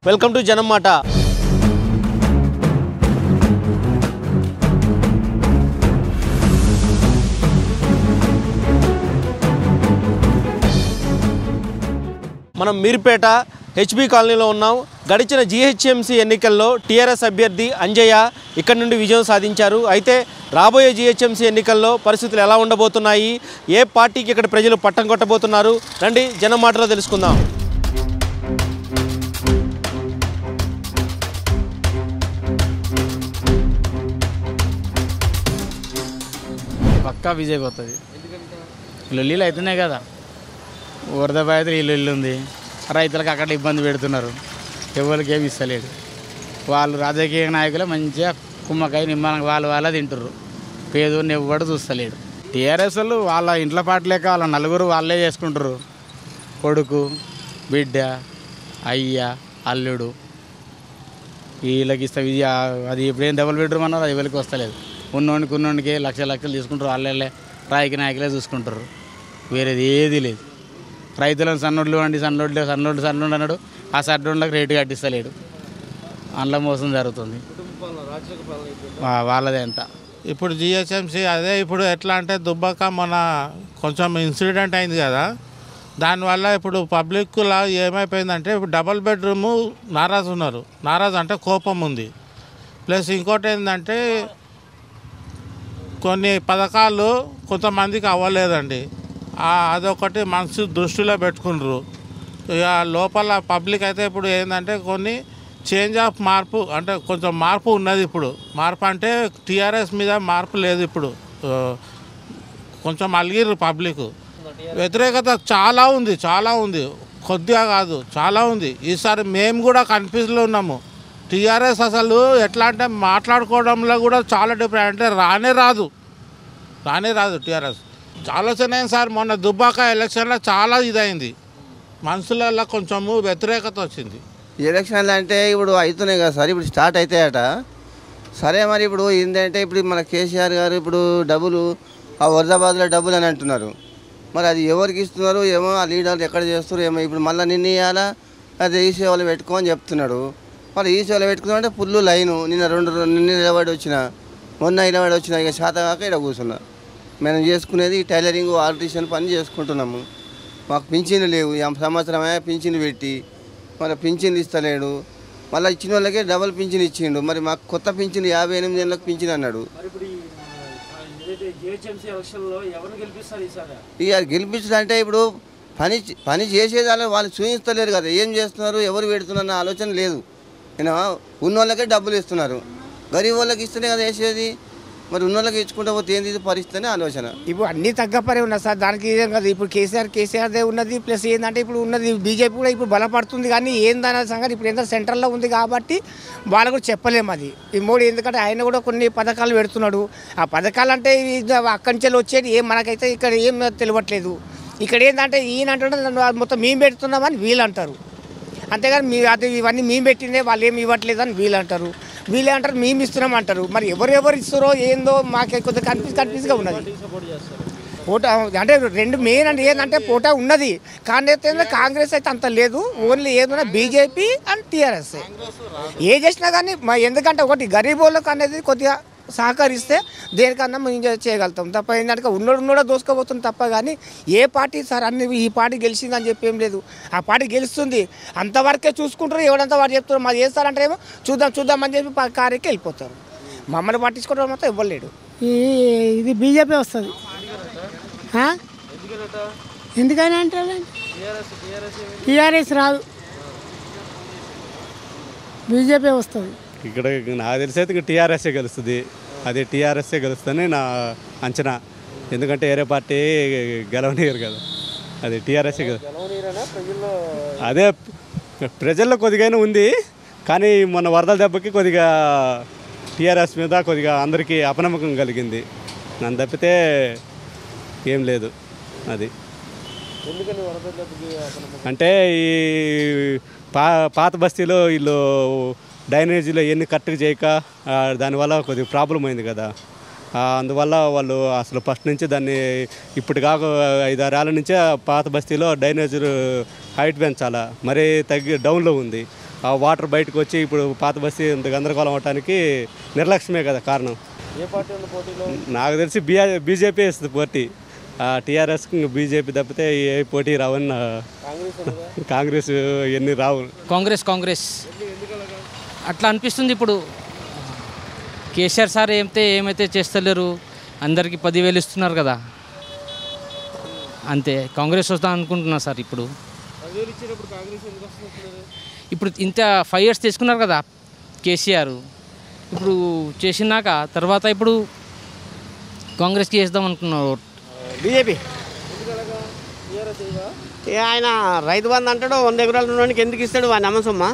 Welcome to జనం మాట మనం మీర్పేట హెచ్బి కాలనీలో ఉన్నాం గడిచిన జీహెచ్ఎంసీ ఎన్నికల్లో టీఆర్ఎస్ అభ్యర్థి అంజయ్య ఇక్కడ నుండి విజయం సాధించారు అయితే రాబోయే జీహెచ్ఎంసీ ఎన్నికల్లో పరిస్థితులు ఎలా ఉండబోతున్నాయి ఏ పార్టీకి ఇక్కడ ప్రజలు పట్టం కొట్టబోతున్నారు రండి జనం మాటలో తెలుసుకుందాం పక్కా విజయ్ పోతుంది లొల్లీలు అవుతున్నాయి కదా వరద బాధితులు ఇల్లు ఇల్లు ఉంది రైతులకు అక్కడ ఇబ్బంది పెడుతున్నారు ఎవరికి ఏమి ఇస్తలేడు వాళ్ళు రాజకీయ నాయకులు మంచిగా కుమ్మకాయ నిమ్మలంగా వాళ్ళు వాళ్ళ తింటారు పేదోడిని ఎవ్వడు చూస్తలేడు టీఆర్ఎస్ వాళ్ళు వాళ్ళ ఇంట్లో పాటలేక వాళ్ళ నలుగురు వాళ్ళే చేసుకుంటారు కొడుకు బిడ్డ అయ్య అల్లుడు వీళ్ళకి ఇస్తే ఇది అది ఇప్పుడేం డబుల్ బెడ్రూమ్ అన్నారు అది ఎవరికి వస్తలేదు ఉన్నోనికి ఉన్నోనికి లక్ష లక్షలు తీసుకుంటారు వాళ్ళే రాజకీయ నాయకులే చూసుకుంటారు వేరేది ఏది లేదు రైతులను సన్నోడ్లు వండి సన్నోడ్లు సన్నోడ్లు సన్నోడు అన్నాడు ఆ సన్నోడ్లకు రేటు కట్టిస్తలేడు అందులో మోసం జరుగుతుంది వా- వాళ్ళదే ఎంత ఇప్పుడు జిహెచ్ఎంసీ అదే ఇప్పుడు ఎట్లా అంటే దుబ్బాక మన కొంచెం ఇన్సిడెంట్ అయింది కదా దానివల్ల ఇప్పుడు పబ్లిక్లా ఏమైపోయిందంటే ఇప్పుడు డబల్ బెడ్రూము నారాజు ఉన్నారు నారాజు అంటే కోపం ఉంది ప్లస్ ఇంకోటి ఏంటంటే కొన్ని పథకాలు కొంతమందికి అవ్వలేదండి ఆ, అదొకటి మనసు దృష్టిలో పెట్టుకున్నారు ఇక లోపల పబ్లిక్ అయితే ఇప్పుడు ఏంటంటే కొన్ని చేంజ్ ఆఫ్ మార్పు అంటే కొంచెం మార్పు ఉన్నది ఇప్పుడు మార్పు అంటే టీఆర్ఎస్ మీద మార్పు లేదు ఇప్పుడు ఆ, కొంచెం అలిగిర్రు పబ్లిక్ వ్యతిరేకత చాలా ఉంది చాలా ఉంది కొద్దిగా కాదు చాలా ఉంది ఈసారి మేము కూడా కన్ఫ్యూజ్లో ఉన్నాము టీఆర్ఎస్ అసలు ఎట్లా అంటే మాట్లాడుకోవడంలో కూడా చాలా డిఫరెంట్ అంటే రానే రాదు రానే రాదు టీఆర్ఎస్ ఆలోచన ఏంటి సార్ మొన్న దుబ్బాక ఎలక్షన్లో చాలా ఇదైంది మనుషులలో కొంచెము వ్యతిరేకత వచ్చింది ఎలక్షన్లు అంటే ఇప్పుడు అవుతున్నాయి కదా సార్ ఇప్పుడు స్టార్ట్ అవుతాయట సరే మరి ఇప్పుడు ఏంటంటే ఇప్పుడు మన కేసీఆర్ గారు ఇప్పుడు డబ్బులు ఆ వరదాబాద్లో డబ్బులు అని అంటున్నారు మరి అది ఎవరికి ఇస్తున్నారు ఏమో ఆ లీడర్లు ఎక్కడ చేస్తారు ఏమో ఇప్పుడు మళ్ళీ నిన్న ఇవ్వాలా అది ఈ సేవలు పెట్టుకో అని చెప్తున్నాడు మరి ఈ సేవలు పెట్టుకున్నా అంటే ఫుల్ లైను నిన్న రెండు నిన్న నిలబడి వచ్చిన మొన్న నిలబడి వచ్చిన ఇక శాతం కాక ఇక్కడ కూర్చున్నా మేము చేసుకునేది టైలరింగ్ ఆర్టిషన్ పని చేసుకుంటున్నాము మాకు పింఛన్లు లేవు ఈ సంవత్సరమే పింఛన్లు పెట్టి మరి పింఛన్లు ఇస్తలేడు మళ్ళీ ఇచ్చిన వాళ్ళకే డబల్ పింఛన్ ఇచ్చిండు మరి మాకు కొత్త పింఛన్ యాభై ఎనిమిది ఏళ్ళకి పింఛన్ అన్నాడు ఇక గెలిపించడం అంటే ఇప్పుడు పని పని చేసేది వాళ్ళు వాళ్ళు చూపిస్తలేరు కదా ఏం చేస్తున్నారు ఎవరు పెడుతున్నారు అన్న ఆలోచన లేదు నేను ఉన్న వాళ్ళకే డబ్బులు ఇస్తున్నారు గరీబ్ వాళ్ళకి ఇస్తేనే కదా వేసేది మరి ఉన్న వాళ్ళకి ఇచ్చుకుంటే పోతే ఏంది ఇది పరిస్థితి అని ఆలోచన ఇప్పుడు అన్ని తగ్గపరే ఉన్నది సార్ దానికి ఏం కాదు ఇప్పుడు కేసీఆర్ కేసీఆర్దే ఉన్నది ప్లస్ ఏంటంటే ఇప్పుడు ఉన్నది బీజేపీ కూడా ఇప్పుడు బలపడుతుంది కానీ ఏందనే సంగతి ఇప్పుడు ఏంటంటే సెంట్రల్లో ఉంది కాబట్టి వాళ్ళు కూడా చెప్పలేము అది ఈ మోడీ ఎందుకంటే ఆయన కూడా కొన్ని పథకాలు పెడుతున్నాడు ఆ పథకాలు అంటే ఇవి అక్కడి నుంచి వచ్చేది ఏం మనకైతే ఇక్కడ ఏం తెలియట్లేదు ఇక్కడ ఏంటంటే ఈయన అంటుంటే మొత్తం మేము పెడుతున్నామని వీళ్ళు అంటారు అంతేగాని మీ అది ఇవన్నీ మేము పెట్టిందే వాళ్ళు ఏమి ఇవ్వట్లేదు అని వీళ్ళు అంటారు వీళ్ళే అంటారు మేము ఇస్తున్నాం అంటారు మరి ఎవరు ఎవరు ఇస్తారో ఏందో మాకు కొద్దిగా కన్ఫ్యూజ్ కన్ఫ్యూజ్గా ఉన్నది పోటా అంటే రెండు మెయిన్ అంటే ఏంటంటే పోటా ఉన్నది కానీ అయితే ఏంటంటే కాంగ్రెస్ అయితే అంత లేదు ఓన్లీ ఏదైనా బీజేపీ అండ్ టీఆర్ఎస్ ఏ చేసినా కానీ మా ఎందుకంటే ఒకటి గరీబ్ వాళ్ళకి అనేది కొద్దిగా సహకరిస్తే దేనికన్నా మేము చే- చేయగలుగుతాం తప్ప ఏంటంటే ఉన్నోడు ఉన్నోడే దోసుకోబోతుంది తప్ప కానీ ఏ పార్టీ సార్ అన్ని ఈ పార్టీ గెలిచిందని చెప్పి ఏం లేదు ఆ పార్టీ గెలుస్తుంది అంతవరకే చూసుకుంటారు ఎవడంతా వాడు చెప్తారు మాది చేస్తారంటే ఏమో చూద్దాం చూద్దాం అని చెప్పి పా- కారెక్కి వెళ్ళిపోతారు మమ్మల్ని పట్టించుకోవడం మొత్తం ఇవ్వలేడు ఈ ఇది బీజేపీ వస్తుంది ఆ? ఎందుకని అంటారు టీఆర్ఎస్ రాదు బీజేపీ వస్తుంది ఇక్కడ నాకు తెలిసి అయితే టీఆర్ఎస్ఏ గెలుస్తుంది అది టీఆర్ఎస్ఏ గెలుస్తుందని నా అంచనా ఎందుకంటే వేరే పార్టీ గెలవనియరు కదా అది టీఆర్ఎస్ఏ గెలు అదే ప్రజల్లో కొద్దిగానే ఉంది కానీ మొన్న వరదల దెబ్బకి కొద్దిగా టీఆర్ఎస్ మీద కొద్దిగా అందరికీ అపనమ్మకం కలిగింది నన్ను తప్పితే ఏం లేదు అది అంటే ఈ పా పాత బస్తీలో వీళ్ళు డ్రైనేజీలో ఎన్ని కరెక్ట్గా చేయక ఆ, దానివల్ల కొద్దిగా ప్రాబ్లం అయింది కదా ఆ, అందువల్ల వాళ్ళు అసలు ఫస్ట్ నుంచి దాన్ని ఇప్పుడు కాక ఐదారేళ్ళ నుంచే ఆ పాత బస్తీలో డ్రైనేజ్ హైట్ పెంచాలా మరీ తగ్గి డౌన్లో ఉంది ఆ వాటర్ బయటకు వచ్చి ఇప్పుడు పాత బస్తీ ఇంత గందరగోళం అవడానికి నిర్లక్ష్యమే కదా కారణం ఏ పార్టీ ఉంది పోటీలో నాకు తెలిసి బిఆర్ బీజేపీ ఇస్తుంది పోటీ టీఆర్ఎస్ బీజేపీ తప్పితే ఏ పోటీ రావని నా- కాంగ్రెస్ ఉన్నదా? కాంగ్రెస్ ఎన్ని రావు కాంగ్రెస్ కాంగ్రెస్ అట్లా అనిపిస్తుంది ఇప్పుడు కేసీఆర్ సార్ ఏమైతే ఏమైతే చేస్తలేరు అందరికీ పదివేలు ఇస్తున్నారు కదా అంతే కాంగ్రెస్ వస్తా అనుకుంటున్నా సార్ ఇప్పుడు పదివేలు ఇచ్చినప్పుడు కాంగ్రెస్ ఎందుకు వస్తున్నారు ఇప్పుడు ఇంత ఫైవ్ ఇయర్స్ తీసుకున్నారు కదా కేసీఆర్ ఇప్పుడు చేసినాక తర్వాత ఇప్పుడు కాంగ్రెస్కి వేద్దాం అనుకున్నారు బీజేపీ ఇక ఆయన రైతు బంధు అంటాడు వంద ఎకరాల రుణానికి ఎందుకు ఇస్తాడు వాడిని అమ్మసమ్మా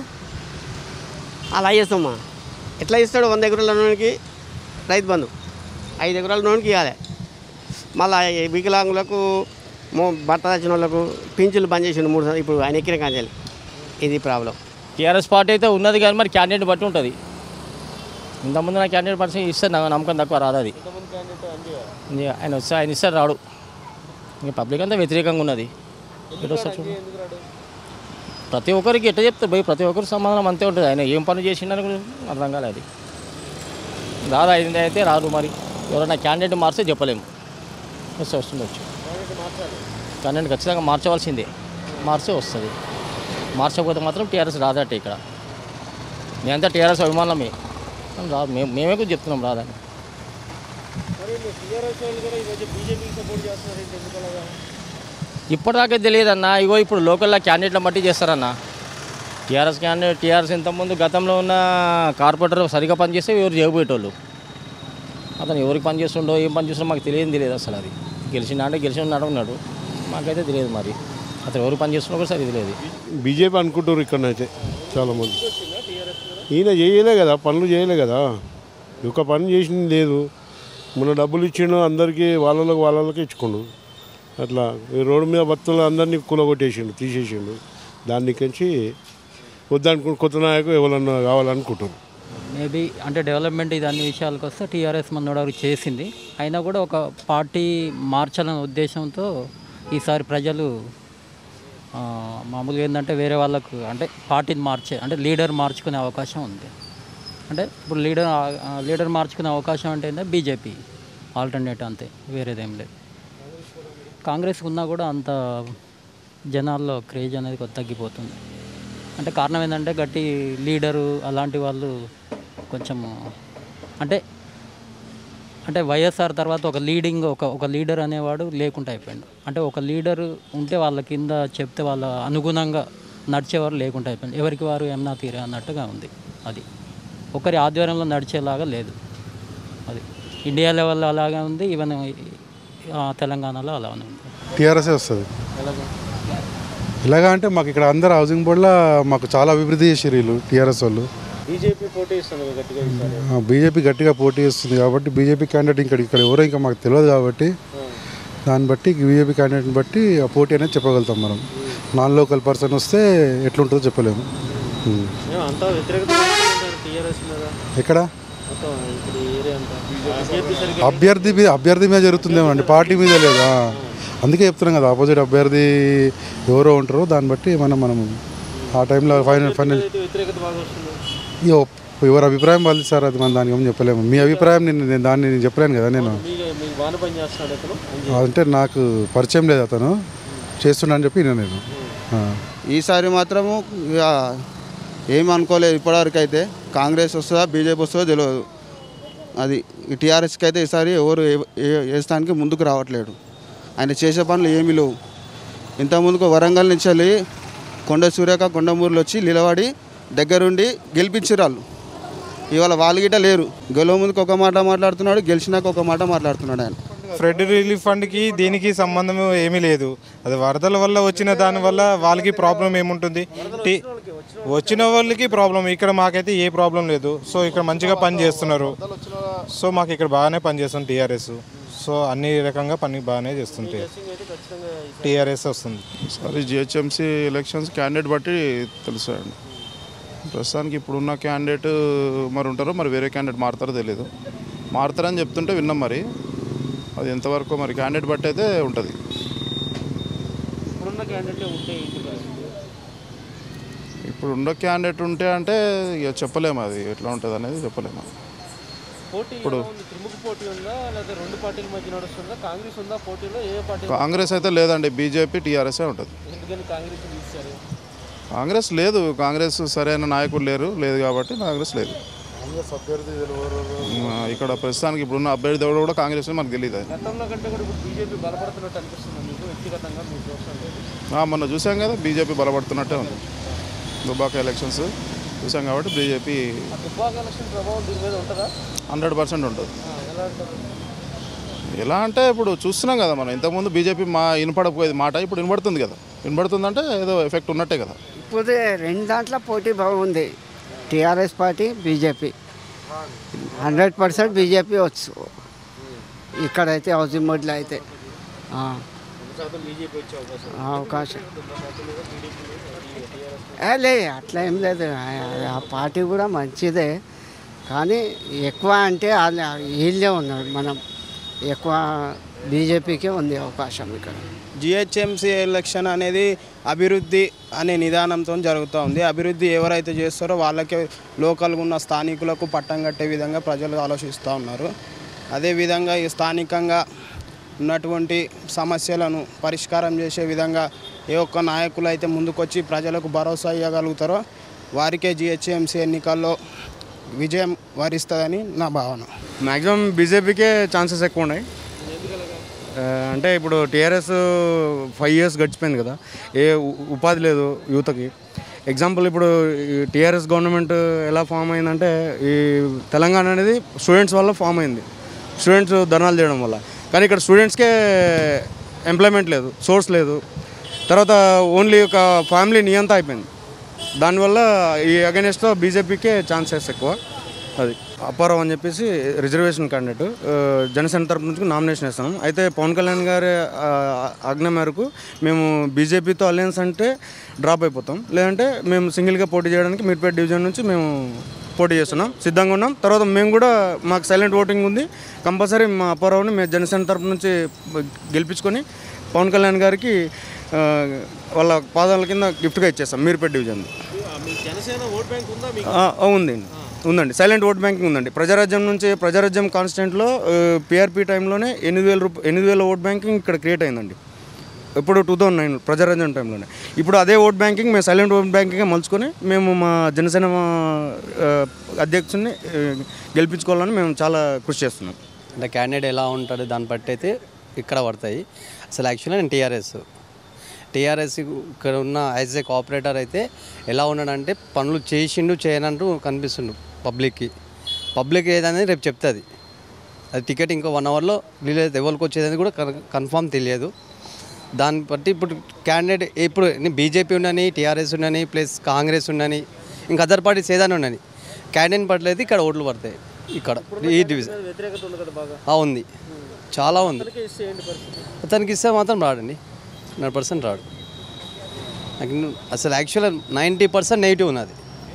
అలా చేస్తామ్మా ఎట్లా ఇస్తాడు వంద ఎకరాల రుణానికి రైతు బంధు ఐదు ఎకరాల రుణానికి ఇవ్వాలి మళ్ళీ వికలాంగులకు మో భర్త వచ్చిన వాళ్ళకు పింఛన్లు బంద్ చేసిండు మూడు సార్లు ఇప్పుడు ఆయన ఎక్కిన కాంచాలి ఇది ప్రాబ్లం టీఆర్ఎస్ పార్టీ అయితే ఉన్నది కానీ మరి క్యాండిడేట్ బట్టి ఉంటుంది ఇంతకుముందు నా క్యాండిడేట్ పర్సన్ ఇస్తే నాకు నమ్మకం తక్కువ రాదు అది ఇంక ఆయన వస్తే ఆయన ఇస్తే రాడు ఇంక పబ్లిక్ అంతా వ్యతిరేకంగా ఉన్నది ఎటు వస్తారు చూడు. ప్రతి ఒక్కరికి ఎట్లా చెప్తారు పోయి ప్రతి ఒక్కరికి సమాధానం అంతే ఉంటుంది ఆయన ఏం పని చేసిండని కూడా అర్థం కాలేదు రాదు అయింది అయితే రాదు మరి ఎవరైనా క్యాండిడేట్ మార్స్తే చెప్పలేము వస్తే వస్తుండొచ్చు క్యాండిడేట్ ఖచ్చితంగా మార్చవలసిందే మార్చే వస్తుంది మార్చకపోతే మాత్రం టీఆర్ఎస్ రాదట ఇక్కడ నేనంతా టీఆర్ఎస్ అభిమానమే కానీ రాదు మేము మేమే కూడా చెప్తున్నాం రాదని మరి టీఆర్ఎస్ వాళ్ళు కూడా ఈ మధ్య బీజేపీకి సపోర్ట్ చేస్తున్నారు ఏంటి ఎందుకు అలాగా ఇప్పటిదాకా తెలియదన్న ఇగో ఇప్పుడు లోకల్లో క్యాండిడేట్ల బట్టి చేస్తారన్న టీఆర్ఎస్ క్యాండిడేట్ టీఆర్ఎస్ ఇంతకుముందు గతంలో ఉన్న కార్పొరేటర్ సరిగా పనిచేస్తే ఎవరు చేయబోయేటోళ్ళు అతను ఎవరికి పని చేస్తుండో ఏం పని చేస్తుండో మాకు తెలియదు తెలియదు అసలు అది గెలిచిన అంటే గెలిచిన ఉన్నాడు ఉన్నాడు మాకైతే తెలియదు మరి అతను ఎవరికి పని చేస్తుండో కూడా సరిగ్గా తెలియదు బీజేపీ అనుకుంటారు ఇక్కడనైతే చాలామంది ఈయన చేయలే కదా పనులు చేయలే కదా ఒక పని చేసింది లేదు మొన్న డబ్బులు ఇచ్చిండు అందరికీ వాళ్ళకి వాళ్ళకి ఇచ్చుకుండు అట్లా ఈ రోడ్డు మీద భక్తులు అందరినీ కూలగొట్టేసిండు తీసేసిండు దాన్ని నుంచి వద్దనుకుంటు కొత్త నాయకు ఎవరన్నా కావాలనుకుంటారు మేబీ అంటే డెవలప్మెంట్ ఇది అన్ని విషయాలకు వస్తే టీఆర్ఎస్ మనోడు చేసింది అయినా కూడా ఒక పార్టీ మార్చాలనే ఉద్దేశంతో ఈసారి ప్రజలు ఆ, మామూలుగా ఏంటంటే వేరే వాళ్ళకు అంటే పార్టీని మార్చే అంటే లీడర్ మార్చుకునే అవకాశం ఉంది అంటే ఇప్పుడు లీడర్ ఆ, లీడర్ మార్చుకునే అవకాశం అంటే ఏంటంటే బీజేపీ ఆల్టర్నేట్ అంతే వేరేదేం లేదు కాంగ్రెస్ ఉన్నా కూడా అంత జనాల్లో క్రేజ్ అనేది కొద్ది తగ్గిపోతుంది అంటే కారణం ఏంటంటే గట్టి లీడరు అలాంటి వాళ్ళు కొంచెం అంటే అంటే వైఎస్ఆర్ తర్వాత ఒక లీడింగ్ ఒక ఒక లీడర్ అనేవాడు లేకుండా అయిపోయాడు అంటే ఒక లీడర్ ఉంటే వాళ్ళ కింద చెప్తే వాళ్ళ అనుగుణంగా నడిచేవారు లేకుండా అయిపోయింది ఎవరికి వారు ఏమన్నా తీరే అన్నట్టుగా ఉంది అది ఒకరి ఆధ్వర్యంలో నడిచేలాగా లేదు అది ఇండియా లెవెల్లో అలాగే ఉంది ఈవెన్ ఆ, తెలంగాణలో అలానే ఉంది టీఆర్ఎస్ఏ వస్తుంది ఎలాగా అంటే మాకు ఇక్కడ అందరు హౌసింగ్ బోర్డులో మాకు చాలా అభివృద్ధి చేసారు వీళ్ళు టీఆర్ఎస్ వాళ్ళు బీజేపీ పోటీ ఇస్తుంది కదా గట్టిగా ఈసారి బీజేపీ గట్టిగా పోటీ చేస్తుంది కాబట్టి బీజేపీ క్యాండిడేట్ ఇక్కడ ఇక్కడ ఎవరో ఇంకా మాకు తెలియదు కాబట్టి దాన్ని బట్టి బీజేపీ క్యాండిడేట్ని బట్టి ఆ పోటీ అనేది చెప్పగలుగుతాం మనం నాన్ లోకల్ పర్సన్ వస్తే ఎట్లుంటుందో చెప్పలేము ఉం. ఏం అంతా వ్యతిరేకత టీఆర్ఎస్ మీద ఎక్కడ మొత్తం ఇప్పుడు ఈ ఏరియా అంతా అభ్యర్థి సరిగ్గా అభ్యర్థి మీద అభ్యర్థి మీద జరుగుతుందేమో అండి పార్టీ మీద లేదా అందుకే చెప్తున్నాం కదా ఆపోజిట్ అభ్యర్థి ఎవరో ఉంటారో దాన్ని బట్టి మనం మనం ఆ టైంలో ఫైనల్ ఫైనల్ అయితే వ్యతిరేకత బాగా వస్తుంది ఇక ఎవరి అభిప్రాయం వాళ్ళు సార్ అది మనం దానికి ఏం చెప్పలేము మీ అభిప్రాయం నేను నేను దాన్ని నేను చెప్పలేను కదా నేను మీకు మీకు బాగానే పని చేస్తున్నాడు అతను అని అంటే నాకు పరిచయం లేదు అతను చేస్తున్నా అని చెప్పి నేను నేను ఆ. ఈసారి మాత్రము ఇక ఏం అనుకోలేదు ఇప్పటివరకు అయితే కాంగ్రెస్ వస్తుందా బీజేపీ వస్తుందో తెలియదు అది ఈ టీఆర్ఎస్కి అయితే ఈసారి ఎవరు ఏ- ఏ- ఏ స్థానికి ముందుకు రావట్లేడు ఆయన చేసే పనులు ఏమీ లేవు ఇంతకుముందుకు వరంగల్ నుంచి వెళ్ళి కొండ సూర్యక కొండమూరులు వచ్చి నిలబడి దగ్గరుండి గెలిపించారు వాళ్ళు ఇవాళ వాళ్ళు గిట్ట లేరు గెలవ ముందుకు ఒక మాట మాట్లాడుతున్నాడు గెలిచినాక ఒక మాట మాట్లాడుతున్నాడు ఆయన ఫ్లడ్ రిలీఫ్ ఫండ్కి దీనికి సంబంధం ఏమీ లేదు అది వరదల వల్ల వచ్చిన దాని వల్ల వాళ్ళకి ప్రాబ్లం ఏముంటుంది టీ- వచ్చిన వాళ్ళకి ప్రాబ్లం ఇక్కడ మాకైతే ఏ ప్రాబ్లం లేదు సో ఇక్కడ మంచిగా పని చేస్తున్నారు సో మాకు ఇక్కడ బాగానే పని చేస్తుంది టీఆర్ఎస్ సో అన్ని రకంగా పని బాగానే చేస్తుంది టీఆర్ఎస్ వస్తుంది సారీ జిహెచ్ఎంసీ ఎలక్షన్స్ క్యాండిడేట్ బట్టి తెలుస్తాయండి ప్రస్తుతానికి ఇప్పుడున్న క్యాండిడేట్ మరి ఉంటారో మరి వేరే క్యాండిడేట్ మారుతారో తెలియదు మారుతారని చెప్తుంటే విన్నాం మరి అది ఎంతవరకు మరి క్యాండిడేట్ బట్టి అయితే ఉంటుంది ఇప్పుడున్న క్యాండిడేట్ ఉంటే ఏంటి పరిస్థితి? ఇప్పుడు ఉన్న క్యాండిడేట్ ఉంటే అంటే ఇక చెప్పలేము అది ఎట్లా ఉంటుంది అనేది చెప్పలేము పోటీ ఇప్పుడు ఎలా ఉంది? త్రిముఖ పోటీ ఉందా లేదా రెండు పార్టీల మధ్య నడుస్తుందా కాంగ్రెస్ ఉందా పోటీలో ఏ పార్టీ కాంగ్రెస్ అయితే లేదండి బీజేపీ టీఆర్ఎస్ఏ ఉంటుంది ఎందుకని కాంగ్రెస్ తీశారు కాంగ్రెస్ లేదు కాంగ్రెస్ సరైన నాయకులు లేరు లేదు కాబట్టి కాంగ్రెస్ లేదు ఆ, ఇక్కడ ప్రస్తుతానికి ఇప్పుడున్న అభ్యర్థి ఎవరు కూడా కాంగ్రెస్ అని మనకు తెలియదు అది. గతంలో కంటే కూడా ఇప్పుడు బీజేపీ బలపడుతున్నట్టు అనిపిస్తుంది మీకు వ్యక్తిగతంగా మీరు చూస్తుంటే ఆ, మొన్న చూసాం కదా బీజేపీ బలపడుతున్నట్టే ఉంది దుబాక ఎలక్షన్స్ చూసాం కాబట్టి బీజేపీ ఆ దుబ్బాక ఎలక్షన్ ప్రభావం దీని మీద ఉంటుందా హండ్రెడ్ పర్సెంట్ ఉంటుంది ఆ, ఎలా అంటారు ఎలా అంటే ఇప్పుడు చూస్తున్నాం కదా మనం ఇంతకుముందు బీజేపీ మా వినపడకపోయేది మాట ఇప్పుడు వినపడుతుంది కదా వినపడుతుందంటే ఏదో ఎఫెక్ట్ ఉన్నట్టే కదా ఇప్పుడు రెండు దాంట్లో పోటీ బాగుంది TRS party BJP hundred percent BJP వచ్చు ఇక్కడైతే హౌసింగ్ బోర్డులో అయితే ఆ, శాతం బీజేపీ వచ్చే అవకాశం ఆ అవకాశం ఏ లే అట్లా ఏం లేదు ఆ- ఆ పార్టీ కూడా మంచిదే కానీ ఎక్కువ అంటే వాళ్ళ వీళ్ళే ఉన్నారు మనం ఎక్కువ బీజేపీకే ఉంది అవకాశం ఇక్కడ జిహెచ్ఎంసీ ఎలక్షన్ అనేది అభివృద్ధి అనే నిదానంతో జరుగుతూ ఉంది అభివృద్ధి ఎవరైతే చేస్తారో వాళ్ళకే లోకల్గా ఉన్న స్థానికులకు పట్టం కట్టే విధంగా ప్రజలు ఆలోచిస్తూ ఉన్నారు అదేవిధంగా ఈ స్థానికంగా ఉన్నటువంటి సమస్యలను పరిష్కారం చేసే విధంగా ఏ ఒక్క నాయకులు అయితే ముందుకొచ్చి ప్రజలకు భరోసా ఇవ్వగలుగుతారో వారికే జిహెచ్ఎంసీ ఎన్నికల్లో విజయం వరిస్తుందని నా భావన మ్యాక్సిమం బీజేపీకే ఛాన్సెస్ ఎక్కువ ఉన్నాయి ఆ, అంటే ఇప్పుడు టీఆర్ఎస్ ఫైవ్ ఇయర్స్ గడిచిపోయింది కదా ఏ ఉ- ఉపాధి లేదు యువతకి ఎగ్జాంపుల్ ఇప్పుడు టీఆర్ఎస్ గవర్నమెంట్ ఎలా ఫామ్ అయిందంటే ఈ తెలంగాణ అనేది స్టూడెంట్స్ వల్ల ఫామ్ అయింది స్టూడెంట్స్ ధర్నాలు చేయడం వల్ల కానీ ఇక్కడ స్టూడెంట్స్కే ఎంప్లాయ్మెంట్ లేదు సోర్స్ లేదు తర్వాత ఓన్లీ ఒక ఫ్యామిలీ నియంత అయిపోయింది దానివల్ల ఈ అగెనిస్ట్లో బీజేపీకే ఛాన్సెస్ ఎక్కువ అది అప్పారావు అని చెప్పేసి రిజర్వేషన్ క్యాండిడేట్ ఆ, జనసేన తరపు నుంచి నామినేషన్ వేస్తాం అయితే పవన్ కళ్యాణ్ గారి ఆ, ఆజ్ఞ మేరకు మేము బీజేపీతో అలయన్స్ అంటే డ్రాప్ అయిపోతాం లేదంటే మేము సింగిల్గా పోటీ చేయడానికి మీర్పేట డివిజన్ నుంచి మేము పోటీ చేస్తున్నాం సిద్ధంగా ఉన్నాం తర్వాత మేము కూడా మాకు సైలెంట్ ఓటింగ్ ఉంది కంపల్సరీ మా అప్పారావుని మేము జనసేన తరపు నుంచి గెలిపించుకొని పవన్ కళ్యాణ్ గారికి ఆ, వాళ్ళ పాదాల కింద గిఫ్ట్గా ఇచ్చేస్తాం మీర్పేట డివిజన్ మీ జనసేన ఓట్ బ్యాంక్ ఉందా మీకు ఆ, ఆ, ఉందండి ఉందండి సైలెంట్ ఓట్ బ్యాంకింగ్ ఉందండి ప్రజారాజ్యం నుంచి ప్రజారాజ్యం కాన్స్టిట్యూంట్లో పిఆర్పి టైంలోనే ఎనిమిది వేల రూపాయలు ఎనిమిది వేల ఓట్ బ్యాంకింగ్ ఇక్కడ క్రియేట్ అయిందండి ఇప్పుడు టూ థౌజండ్ నైన్ ప్రజారాజ్యం టైంలోనే ఇప్పుడు అదే ఓట్ బ్యాంకింగ్ మేము సైలెంట్ ఓట్ బ్యాంకింగ్ మలుచుకొని మేము మా జనసేన ఆ, అధ్యక్షుడిని ఆ, గెలిపించుకోవాలని మేము చాలా కృషి చేస్తున్నాం అంటే క్యాండిడేట్ ఎలా ఉంటాడు దాన్ని బట్టి అయితే ఇక్కడ పడతాయి అసలు యాక్చువల్గా నేను టీఆర్ఎస్ టీఆర్ఎస్ ఇక్కడ ఉన్న యాజ్ ఏ కోఆపరేటర్ అయితే ఎలా ఉన్నాడంటే పనులు చేసిండు చేయనంటూ కనిపిస్తుండు పబ్లిక్కి పబ్లిక్ ఏదనేది రేపు చెప్తుంది అది టికెట్ ఇంకో వన్ అవర్లో రిలీజ్ ఎవరికి వచ్చేది కూడా కన్ఫామ్ తెలియదు దాన్ని బట్టి ఇప్పుడు క్యాండిడేట్ ఇప్పుడు బీజేపీ ఉండని టీఆర్ఎస్ ఉండని ప్లస్ కాంగ్రెస్ ఉండని ఇంకా అదర్ పార్టీస్ ఏదైనా ఉండని క్యాండిడేట్ పట్లయితే ఇక్కడ ఓట్లు పడతాయి ఇక్కడ ఈ డివిజన్ వ్యతిరేకత ఉంది కదా బాగా ఆ, ఉంది చాలా ఉంది అతనికే ఇస్తే ఏంటి పరిస్థితి అతనికి ఇస్తే మాత్రం రాడండి హండ్రెడ్ పర్సెంట్ రాడు నాకు ఇನ್ನು- అసలు యాక్చువల్గా నైంటీ పర్సెంట్ నెగిటివ్ ఉన్నది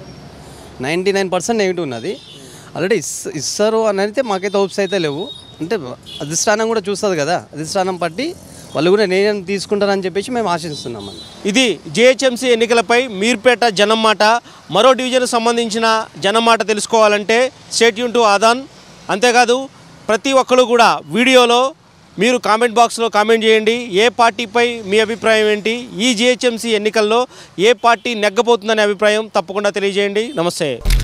నైంటీ నైన్ పర్సెంట్ నెగిటివ్ ఉన్నది ఆల్రెడీ ఇస్ ఇస్తారు అని అయితే మాకైతే హోప్స్ అయితే లేవు అంటే అధిష్టానం కూడా చూస్తుంది కదా అధిష్టానం పట్టి వాళ్ళు కూడా నేను తీసుకుంటారని చెప్పేసి మేము ఆశిస్తున్నాం అండి ఇది జిహెచ్ఎంసీ ఎన్నికలపై మీర్పేట జనం మాట మరో డివిజన్ సంబంధించిన జనం మాట తెలుసుకోవాలంటే స్టేట్ యూన్ టు ఆదాన్ అంతేకాదు ప్రతి ఒక్కరు కూడా వీడియోలో మీరు కామెంట్ బాక్స్లో కామెంట్ చేయండి ఏ పార్టీపై మీ అభిప్రాయం ఏంటి ఈ జిహెచ్ఎంసీ ఎన్నికల్లో ఏ పార్టీ నెగ్గబోతుందనే అభిప్రాయం తప్పకుండా తెలియజేయండి నమస్తే